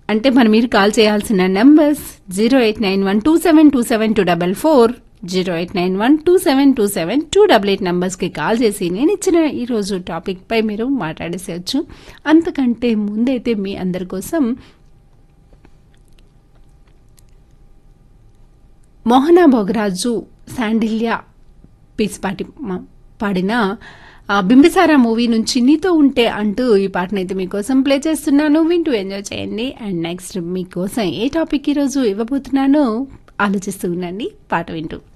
అంటే మరి మీరు కాల్ చేయాల్సిన numbers zero eight nine one two seven two seven two double four zero eight nine one two seven two seven two double eight నెంబర్స్కి call చేసి నేను ఇచ్చిన ఈరోజు టాపిక్పై మీరు మాట్లాడేసేయచ్చు అంతకంటే ముందైతే మీ అందరి కోసం మోహనా భోగరాజు శాండిల్య పీస్పాటి మ- పాడిన ఆ, బింబిసారా మూవీ నుంచి నీతో ఉంటే అంటూ ఈ పాటనైతే మీకోసం ప్లే చేస్తున్నాను వింటూ ఎంజాయ్ చేయండి అండ్ నెక్స్ట్ మీకోసం ఏ టాపిక్ ఈరోజు ఇవ్వబోతున్నానో ఆలోచిస్తూ ఉండండి పాట వింటూ